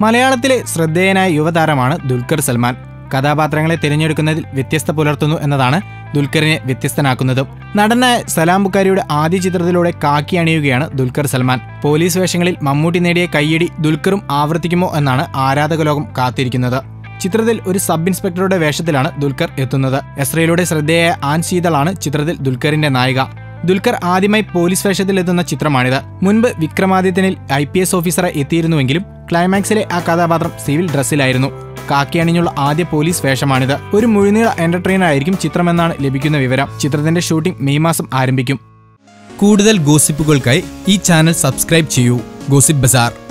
മലയാളത്തിലെ ശ്രദ്ധേയനായ യുവതാരമാണ് ദുൽഖർ സൽമാൻ കഥാപാത്രങ്ങളെ തിരഞ്ഞെടുക്കുന്നതിൽ വ്യത്യസ്ത പുലർത്തുന്നു എന്നതാണ് ദുൽഖറിനെ വ്യത്യസ്തനാക്കുന്നതും നടനായ സലാം ബുക്കാരിയുടെ ആദ്യ ചിത്രത്തിലൂടെ കാക്കി അണിയുകയാണ് ദുൽഖർ സൽമാൻ പോലീസ് വേഷങ്ങളിൽ മമ്മൂട്ടി നേടിയ കയ്യടി ദുൽഖറും ആവർത്തിക്കുമോ എന്നാണ് ആരാധക ലോകം കാത്തിരിക്കുന്നത് ചിത്രത്തിൽ ഒരു സബ് ഇൻസ്പെക്ടറുടെ വേഷത്തിലാണ് ദുൽഖർ എത്തുന്നത് എസ്രയിലൂടെ ശ്രദ്ധേയായ ആൻ ശീതളാണ് ചിത്രത്തിൽ ദുൽഖറിന്റെ നായിക ദുൽഖർ ആദ്യമായി പോലീസ് വേഷത്തിലെത്തുന്ന ചിത്രമാണിത് മുൻപ് വിക്രമാദിത്യനിൽ ഐ പി എസ് ഓഫീസറെ എത്തിയിരുന്നുവെങ്കിലും ക്ലൈമാക്സിലെ ആ കഥാപാത്രം സിവിൽ ഡ്രസ്സിലായിരുന്നു കാക്കി അണിഞ്ഞുള്ള ആദ്യ പോലീസ് വേഷമാണിത് ഒരു മുഴുനീള എന്റർടൈനർ ആയിരിക്കും ചിത്രമെന്നാണ് ലഭിക്കുന്ന വിവരം ചിത്രത്തിന്റെ ഷൂട്ടിംഗ് മെയ് മാസം ആരംഭിക്കും കൂടുതൽ ഗോസിപ്പുകൾക്കായി ഈ ചാനൽ സബ്സ്ക്രൈബ് ചെയ്യൂ ഗോസിപ്പ് ബസാർ